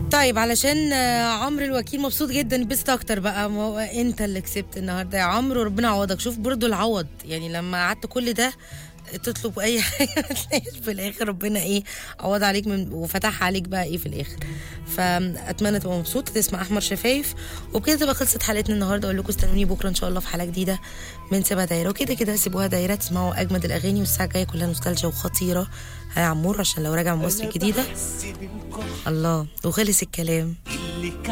طيب علشان آه، عمرو الوكيل مبسوط جدا بس اكتر بقى ما هو انت اللي كسبت النهارده يا عمرو ربنا يعوضك شوف برضو العوض يعني لما قعدت كل ده تطلب اي حاجه ما تلاقيش في الاخر ربنا ايه عوض عليك من وفتح عليك بقى ايه في الاخر فاتمنى تبقى مبسوط تسمع احمر شفايف وبكده تبقى خلصت حلقتنا النهارده اقول لكم استنوني بكره ان شاء الله في حلقه جديده من سيبها دايره وكده كده سيبوها دايره تسمعوا اجمد الاغاني والساعه الجايه كلها نوستالجيا وخطيره يا عمور عشان لو راجع من مصر الجديده الله وخلص الكلام